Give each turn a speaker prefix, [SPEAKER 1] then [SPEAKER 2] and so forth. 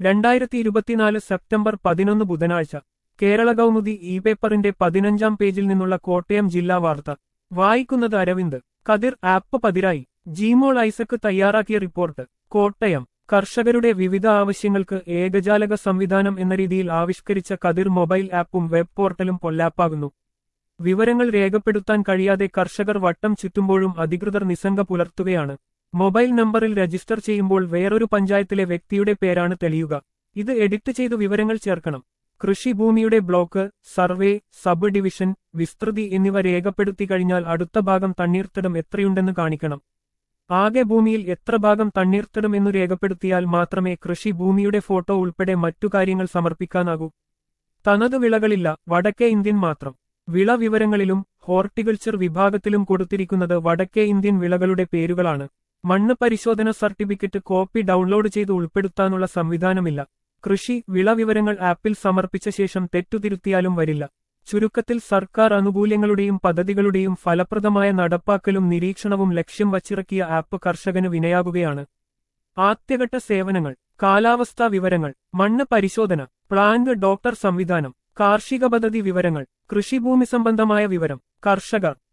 [SPEAKER 1] രണ്ടായിരത്തി ഇരുപത്തിനാല് സെപ്റ്റംബർ പതിനൊന്ന് ബുധനാഴ്ച കേരള കൗമുദി ഇ പേപ്പറിന്റെ പതിനഞ്ചാം പേജിൽ നിന്നുള്ള കോട്ടയം ജില്ലാ വാർത്ത വായിക്കുന്നത് അരവിന്ദ് കതിർ ആപ്പ് പതിരായി ജിമോൾ ഐസക്ക് തയ്യാറാക്കിയ റിപ്പോർട്ട് കോട്ടയം കർഷകരുടെ വിവിധ ആവശ്യങ്ങൾക്ക് ഏകജാലക സംവിധാനം എന്ന രീതിയിൽ ആവിഷ്കരിച്ച കതിർ മൊബൈൽ ആപ്പും വെബ് പോർട്ടലും പൊല്ലാപ്പാകുന്നു വിവരങ്ങൾ രേഖപ്പെടുത്താൻ കഴിയാതെ കർഷകർ വട്ടം ചുറ്റുമ്പോഴും അധികൃതർ നിസ്സംഗ പുലർത്തുകയാണ് മൊബൈൽ നമ്പറിൽ രജിസ്റ്റർ ചെയ്യുമ്പോൾ വേറൊരു പഞ്ചായത്തിലെ വ്യക്തിയുടെ പേരാണ് തെളിയുക ഇത് എഡിറ്റ് ചെയ്തു വിവരങ്ങൾ ചേർക്കണം കൃഷിഭൂമിയുടെ ബ്ലോക്ക് സർവേ സബ് ഡിവിഷൻ വിസ്തൃതി എന്നിവ രേഖപ്പെടുത്തി കഴിഞ്ഞാൽ അടുത്ത ഭാഗം തണ്ണീർത്തടം എത്രയുണ്ടെന്ന് കാണിക്കണം ആകെ ഭൂമിയിൽ എത്ര ഭാഗം തണ്ണീർത്തടം എന്നു രേഖപ്പെടുത്തിയാൽ മാത്രമേ കൃഷിഭൂമിയുടെ ഫോട്ടോ ഉൾപ്പെടെ മറ്റു കാര്യങ്ങൾ സമർപ്പിക്കാനാകൂ തനതു വിളകളില്ല വടക്കേ ഇന്ത്യൻ മാത്രം വിള വിവരങ്ങളിലും ഹോർട്ടിക്കൾച്ചർ വിഭാഗത്തിലും കൊടുത്തിരിക്കുന്നത് വടക്കേ ഇന്ത്യൻ വിളകളുടെ പേരുകളാണ് മണ്ണ് പരിശോധന സർട്ടിഫിക്കറ്റ് കോപ്പി ഡൗൺലോഡ് ചെയ്ത് ഉൾപ്പെടുത്താനുള്ള സംവിധാനമില്ല കൃഷി വിള വിവരങ്ങൾ ആപ്പിൽ സമർപ്പിച്ച ശേഷം തെറ്റുതിരുത്തിയാലും വരില്ല ചുരുക്കത്തിൽ സർക്കാർ ആനുകൂല്യങ്ങളുടെയും പദ്ധതികളുടെയും ഫലപ്രദമായ നടപ്പാക്കലും നിരീക്ഷണവും ലക്ഷ്യം വച്ചിറക്കിയ ആപ്പ് കർഷകന് വിനയാകുകയാണ് ആദ്യഘട്ട സേവനങ്ങൾ കാലാവസ്ഥാ വിവരങ്ങൾ മണ്ണ് പരിശോധന പ്ലാന്റ് ഡോക്ടർ സംവിധാനം കാർഷിക പദ്ധതി വിവരങ്ങൾ കൃഷിഭൂമി സംബന്ധമായ വിവരം കർഷകർ